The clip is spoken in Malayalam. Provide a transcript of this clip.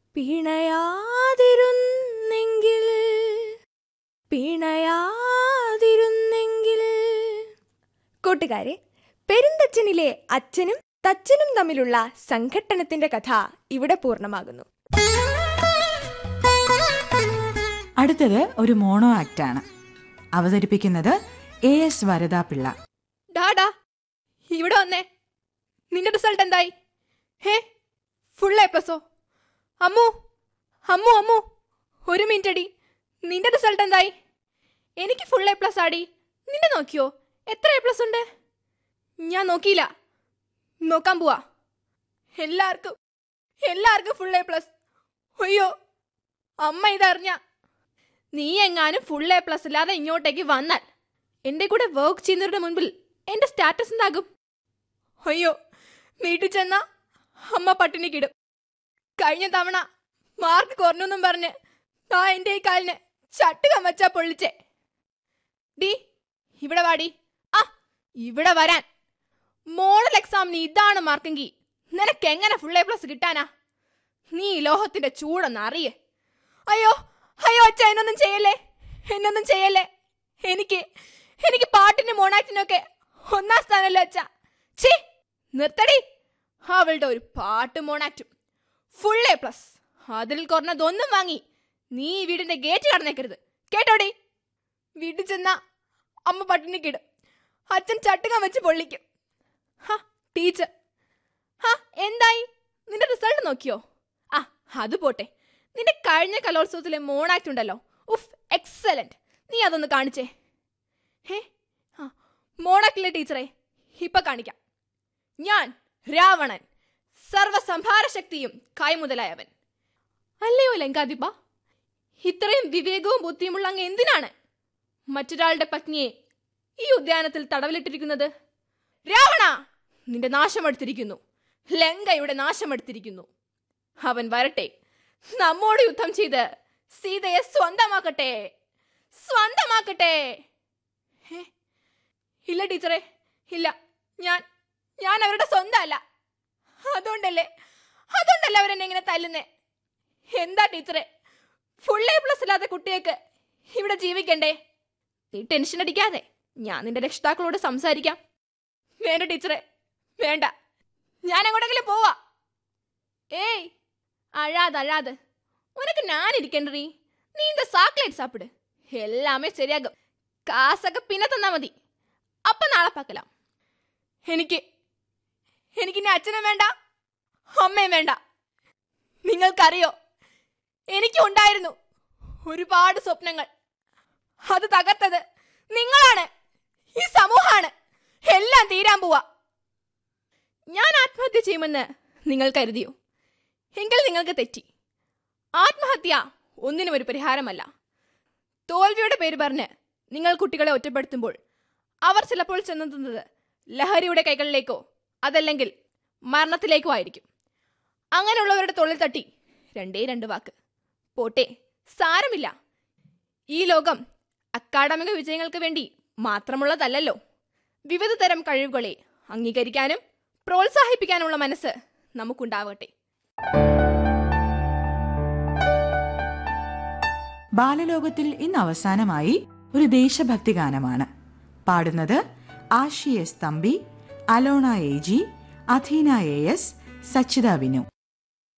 പിണയാതിരുന്നെങ്കിൽ പിണയാതിരുന്നെങ്കിൽ കൂട്ടുകാരെ പെരുന്തച്ഛനിലെ അച്ഛനും തച്ചനും തമ്മിലുള്ള സംഘട്ടനത്തിന്റെ കഥ ഇവിടെ പൂർണ്ണമാകുന്നു അടുത്തത് ഒരു മോണോ ആക്ട് ആണ് അവതരിപ്പിക്കുന്നത് എ എസ് വരദാപിള്ള ഡാഡാ ഇവിടെ വന്നേ നിന്റെ റിസൾട്ട് എന്തായി ഹേ ഫുൾ എ പ്ലസോ അമ്മു അമ്മു അമ്മു ഒരു മിനിറ്റ് അടി നിന്റെ റിസൾട്ട് എന്തായി എനിക്ക് ഫുൾ എ പ്ലസ് ആടി നിന്റെ നോക്കിയോ എത്ര എ പ്ലസ് ഉണ്ട് ഞാൻ നോക്കിയില്ല നോക്കാൻ പോവാ എല്ലാവർക്കും എല്ലാവർക്കും ഫുൾ എ പ്ലസ് അയ്യോ അമ്മ ഇതറിഞ്ഞ നീ എങ്ങാനും ഫുൾ എ പ്ലസ് ഇല്ലാതെ ഇങ്ങോട്ടേക്ക് വന്നാൽ എന്റെ കൂടെ വർക്ക് ചെയ്യുന്നവരുടെ മുൻപിൽ എന്റെ സ്റ്റാറ്റസ് എന്താകും അയ്യോ വീട്ടിൽ ചെന്ന അമ്മ പട്ടിണിക്കിടും കഴിഞ്ഞ തവണ മാർക്ക് കുറഞ്ഞെന്നും പറഞ്ഞ് ആ എന്റെ ഈ കാലിന് ചട്ട് കമ്മച്ചാ പൊള്ളിച്ചേ ഡി ഇവിടെ വാടി ആ ഇവിടെ വരാൻ മോഡൽ എക്സാമിന് ഇതാണ് മാർക്കെങ്കിൽ നിനക്ക് എങ്ങനെ ഫുൾ എ പ്ലസ് കിട്ടാനാ നീ ഈ ലോഹത്തിന്റെ ചൂടൊന്ന് അറിയേ അയ്യോ അയ്യോ അച്ഛ എന്നൊന്നും ചെയ്യല്ലേ എന്നൊന്നും ചെയ്യല്ലേ എനിക്ക് എനിക്ക് പാട്ടിനും മോണാക്ടിനും ഒക്കെ ഒന്നാം സ്ഥാനമല്ലോ അച്ഛ ഛേ നിർത്തടി അവളുടെ ഒരു പാട്ട് മോണാക്റ്റും ഫുൾ എ പ്ലസ് അതിൽ കുറഞ്ഞതൊന്നും വാങ്ങി നീ ഈ വീടിന്റെ ഗേറ്റ് കടന്നേക്കരുത് കേട്ടോടി വീട്ടിൽ ചെന്ന അമ്മ പട്ടിണിക്കിടും അച്ഛൻ ചട്ടുകം വെച്ച് പൊള്ളിക്കും ഹാ ടീച്ചർ ഹാ എന്തായി നിന്റെ റിസൾട്ട് നോക്കിയോ ആ അത് പോട്ടെ നിന്റെ കഴിഞ്ഞ കലോത്സവത്തിലെ മോണാക്ട് ഉണ്ടല്ലോ ഉഫ് എക്സലന്റ് നീ അതൊന്ന് കാണിച്ചേ ഹേ ആ മോണാക്ടിലെ ടീച്ചറെ ഇപ്പൊ കാണിക്കാം ഞാൻ രാവണൻ സർവസംഭാര ശക്തിയും കൈമുതലായവൻ അല്ലയോ ലങ്കാധിപ ഇത്രയും വിവേകവും ബുദ്ധിയുമുള്ള അങ്ങ് എന്തിനാണ് മറ്റൊരാളുടെ പത്നിയെ ഈ ഉദ്യാനത്തിൽ തടവിലിട്ടിരിക്കുന്നത് രാവണ നിന്റെ നാശമെടുത്തിരിക്കുന്നു ലങ്കയുടെ നാശമെടുത്തിരിക്കുന്നു അവൻ വരട്ടെ നമ്മോട് യുദ്ധം ചെയ്ത് സീതയെ സ്വന്തമാക്കട്ടെ സ്വന്തമാക്കട്ടെ ഹേ, ഇല്ല ടീച്ചറെ ഇല്ല ഞാൻ ഞാൻ അവരുടെ സ്വന്തമല്ല അതുകൊണ്ടല്ലേ അതുകൊണ്ടല്ലേ അവരെന്നെ ഇങ്ങനെ തല്ലുന്നേ എന്താ ടീച്ചറെ ഫുൾ എ പ്ലസ് ഇല്ലാത്ത കുട്ടിയൊക്കെ ഇവിടെ ജീവിക്കണ്ടേ നീ ടെൻഷൻ അടിക്കാതെ ഞാൻ നിന്റെ രക്ഷിതാക്കളോട് സംസാരിക്കാം വേണ്ട ടീച്ചറെ വേണ്ട ഞാൻ എങ്ങോട്ടെങ്കിലും പോവാ ഏയ് അഴാത് അഴാത് ഉനക്ക് ഞാൻ ഇരിക്കണ്ടീ നീ இந்த சாக்லேட் சாப்பிடு எல்லாமே ശരിയാകും കാസൊക്കെ പിന്നെ തന്നാ മതി അപ്പൊ നാളെ പാക്കലാം എനിക്ക് എനിക്ക് ഇനി അച്ഛനും വേണ്ട അമ്മയും വേണ്ട നിങ്ങൾക്കറിയോ എനിക്കും ഉണ്ടായിരുന്നു ഒരുപാട് സ്വപ്നങ്ങൾ അത് തകർത്തത് നിങ്ങളാണ് ഈ സമൂഹമാണ് എല്ലാം തീരാൻ പോവാ ഞാൻ ആത്മഹത്യ ചെയ്യുമെന്ന് നിങ്ങൾ കരുതിയോ എങ്കിൽ നിങ്ങൾക്ക് തെറ്റി ആത്മഹത്യ ഒന്നിനും ഒരു പരിഹാരമല്ല തോൽവിയുടെ പേര് പറഞ്ഞ് നിങ്ങൾ കുട്ടികളെ ഒറ്റപ്പെടുത്തുമ്പോൾ അവർ ചിലപ്പോൾ ചെന്നെത്തുന്നത് ലഹരിയുടെ കൈകളിലേക്കോ അതല്ലെങ്കിൽ മരണത്തിലേക്കോ ആയിരിക്കും അങ്ങനെയുള്ളവരുടെ തൊഴിൽ തട്ടി രണ്ടേ രണ്ട് വാക്ക് പോട്ടെ സാരമില്ല ഈ ലോകം അക്കാഡമിക വിജയങ്ങൾക്ക് വേണ്ടി മാത്രമുള്ളതല്ലല്ലോ വിവിധ തരം കഴിവുകളെ അംഗീകരിക്കാനും പ്രോത്സാഹിപ്പിക്കാനുള്ള മനസ്സ് നമുക്കുണ്ടാവട്ടെ ബാലലോകത്തിൽ ഇന്ന് അവസാനമായി ഒരു ദേശഭക്തി ഗാനമാണ് പാടുന്നത് Ashi S Thampi Alona A G Atheena A S Sachitha Vinu